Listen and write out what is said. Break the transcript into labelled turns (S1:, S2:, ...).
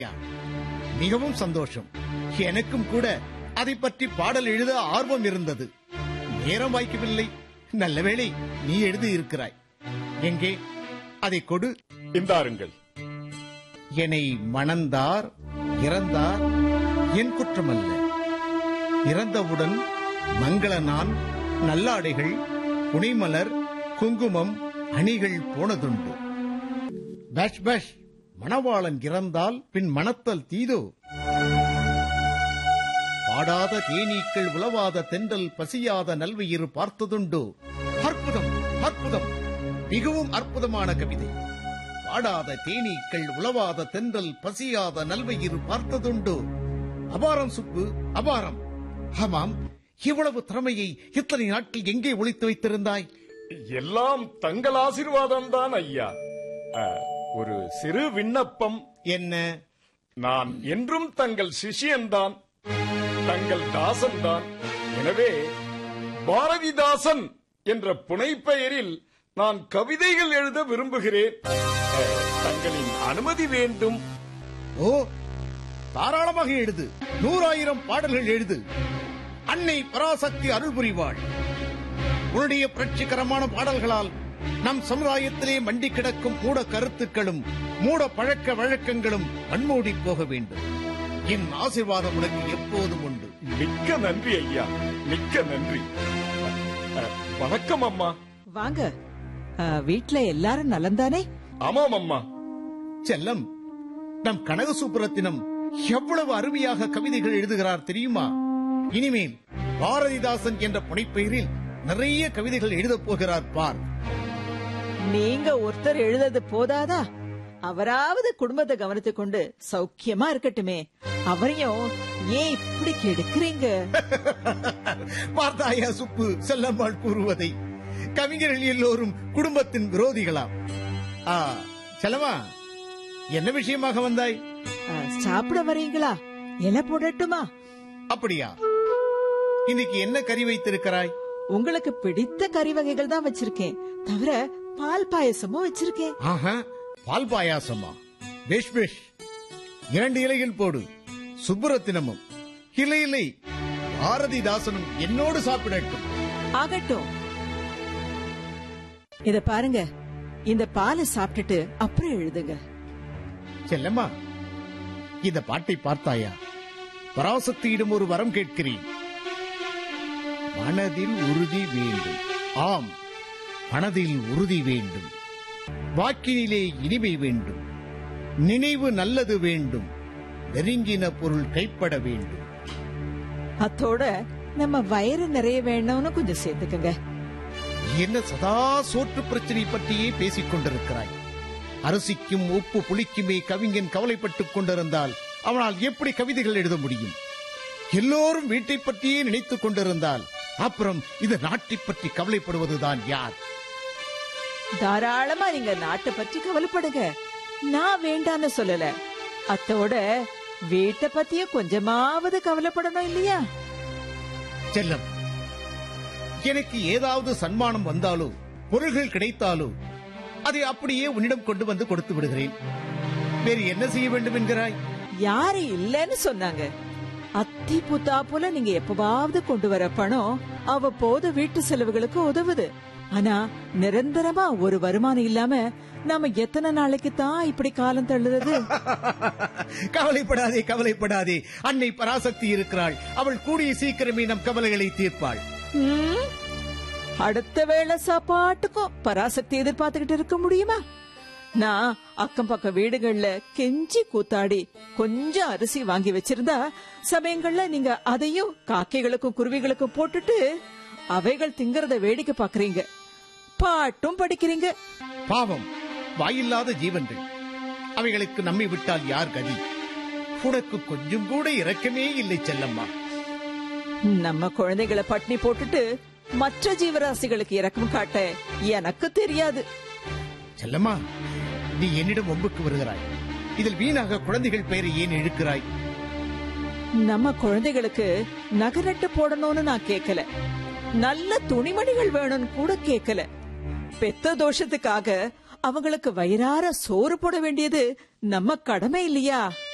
S1: மிகவும் சந்தோஷம் எனக்கும் கூட அதை பற்றி பாடல் எழுத ஆர்வம் இருந்தது நேரம் வாய்க்கவில்லை நல்ல வேளை நீ எழுதி இருக்கிறாய் எங்கே அதை கொடு
S2: இந்தாருங்கள்
S1: என்னை மணந்தார் இறந்தார் என் குற்றமல்ல இறந்தவுடன் மங்கள நான் நல்லாடைகள் புனைமலர் குங்குமம் அணிகள் போனதுண்டு பேஷ் பேஷ் மணவாளன் இறந்தால் பின் மணத்தல் தீதோ பாடாத தேனீக்கள் உலவாத தென்றல் பசியாத நல்வயிறு பார்த்ததுண்டோ அற்புதம் அற்புதம் மிகவும் அற்புதமான கவிதை பாடாத தேனீக்கள் உலவாத தென்றல் பசியாத நல்வயிறு பார்த்ததுண்டோ அபாரம் சுப்பு அபாரம் ஆமாம் இவ்வளவு திறமையை இத்தனை நாட்கள் எங்கே ஒளித்து வைத்திருந்தாய்
S2: எல்லாம் தங்கள் ஆசீர்வாதம் தான் ஐயா அ, ஒரு சிறு விண்ணப்பம்
S1: என்ன
S2: நான் என்றும் தங்கள் சிஷியன்தான் தங்கள் தாசன்தான் எனவே பாரதிதாசன் என்ற புனைப்பெயரில் நான் கவிதைகள் எழுத விரும்புகிறேன் அ, தங்களின் அனுமதி வேண்டும்
S1: ஓ தாராளமாக எழுது நூறாயிரம் பாடல்கள் எழுது அன்னை பராசக்தி அருள் புரிவாள் உன்னுடைய புரட்சிகரமான பாடல்களால் நம் சமுதாயத்திலே மண்டி கிடக்கும் மூட கருத்துக்களும் மூட பழக்க வழக்கங்களும் மண்மூடி போக வேண்டும் என் ஆசீர்வாதம் உனக்கு எப்போதும் உண்டு
S2: மிக்க நன்றி ஐயா மிக்க நன்றி அ, வணக்கம் அம்மா
S3: வாங்க ஆ, வீட்ல எல்லாரும் நலந்தானே
S2: ஆமாம் அம்மா
S1: செல்லம் நம் கனக சுப்புரத்தினம் எவ்வளவு அருமையாக கவிதைகள் எழுதுகிறார் தெரியுமா இனிமேல் பாரதிதாசன் என்ற புனைப்பெயரில் நிறைய கவிதைகள் எழுதப் போகிறார் பார்
S3: நீங்க ஒருத்தர் எழுதது போதாதா அவராவது குடும்பத்தை கவனித்துக் கொண்டு சௌக்கியமா இருக்கட்டுமே அவரையும் ஏன் இப்படி கெடுக்கிறீங்க
S1: பார்த்தாயா சுப்பு செல்லம்மாள் கூறுவதை கவிஞர்கள் எல்லோரும் குடும்பத்தின் விரோதிகளாம் ஆ செல்லம்மா என்ன விஷயமாக வந்தாய்
S3: ஆ, சாப்பிட வரீங்களா இலை போடட்டுமா
S1: அப்படியா இன்னைக்கு என்ன கறி வைத்திருக்கிறாய்
S3: உங்களுக்கு பிடித்த கறி வகைகள் தான் வச்சிருக்கேன் தவிர பால் பாயசமும் வச்சிருக்கேன்
S1: ஆஹா பால் பாயாசமா பேஷ் பேஷ் இரண்டு இலைகள் போடு சுப்புரத்தினமும் இல்லை இல்லை பாரதிதாசனும் என்னோடு சாப்பிடட்டும்
S3: ஆகட்டும் இத பாருங்க இந்த பாலை சாப்பிட்டுட்டு அப்புறம் எழுதுங்க
S1: செல்லம்மா இந்த பாட்டை பார்த்தாயா பராசக்தியிடம் ஒரு வரம் கேட்கிறேன் மனதில் உறுதி வேண்டும் ஆம் மனதில் உறுதி வேண்டும் வாக்கினிலே இனிமை வேண்டும் நினைவு நல்லது வேண்டும் நெருங்கின பொருள் கைப்பட வேண்டும்
S3: அத்தோட நம்ம வயிறு நிறைய வேணும்னு கொஞ்சம் சேர்த்துக்கங்க
S1: என்ன சதா சோற்று பிரச்சனை பற்றியே பேசிக் கொண்டிருக்கிறாய் அரிசிக்கும் உப்பு புளிக்குமே கவிஞன் கவலைப்பட்டுக் கொண்டிருந்தால் அவனால் எப்படி கவிதைகள் எழுத முடியும் எல்லோரும் வீட்டை பற்றியே நினைத்துக் கொண்டிருந்தால் அப்புறம் இந்த நாட்டை பற்றி கவலைப்படுவதுதான் யார்
S3: தாராளமா நீங்க நாட்டை பற்றி கவலைப்படுங்க நான் வேண்டான்னு சொல்லல அத்தோட வீட்டை பத்தியும் கொஞ்சமாவது கவலைப்படணும் இல்லையா
S1: செல்லம் எனக்கு ஏதாவது சன்மானம் வந்தாலோ பொருள்கள் கிடைத்தாலோ அதை அப்படியே உன்னிடம் கொண்டு வந்து கொடுத்து விடுகிறேன் வேறு என்ன செய்ய வேண்டும் என்கிறாய்
S3: யாரு இல்லன்னு சொன்னாங்க அத்தி புத்தா போல நீங்க எப்பவாவது கொண்டு வர பணம் அவ்வப்போது வீட்டு செலவுகளுக்கு உதவுது ஆனா நிரந்தரமா ஒரு வருமானம் இல்லாம நாம எத்தனை நாளைக்கு தான் இப்படி காலம் தள்ளுறது
S1: கவலைப்படாதே கவலைப்படாதே அன்னை பராசக்தி இருக்கிறாள் அவள் கூடிய சீக்கிரமே நம் கவலைகளை தீர்ப்பாள்
S3: ம்? அடுத்த வேளை சாப்பாட்டுக்கும் பராசக்தி எதிர்பார்த்துக்கிட்டு இருக்க முடியுமா நான் அக்கம் பக்கம் வீடுகள்ல கெஞ்சி கூத்தாடி கொஞ்சம் அரிசி வாங்கி வச்சிருந்தா சமயங்கள்ல நீங்க அதையும் காக்கைகளுக்கும் குருவிகளுக்கும் போட்டுட்டு அவைகள் திங்கறத வேடிக்கை பாக்குறீங்க பாட்டும் படிக்கிறீங்க
S1: பாவம் வாயில்லாத ஜீவன்கள் அவைகளுக்கு நம்மை விட்டால் யார் கதி உனக்கு கொஞ்சம் கூட இரக்கமே இல்லை செல்லம்மா
S3: நம்ம குழந்தைகளை பட்னி போட்டுட்டு மற்ற ஜீவராசிகளுக்கு இறக்கம் காட்ட எனக்கு தெரியாது
S1: செல்லம்மா நீ என்னிடம் ஒம்புக்கு வருகிறாய் இதில் வீணாக குழந்தைகள் பெயரை ஏன் இழுக்கிறாய்
S3: நம்ம குழந்தைகளுக்கு நகரட்டு போடணும்னு நான் கேக்கல நல்ல துணிமணிகள் வேணும்னு கூட கேக்கல பெத்த தோஷத்துக்காக அவங்களுக்கு வயிறார சோறு போட வேண்டியது நம்ம கடமை இல்லையா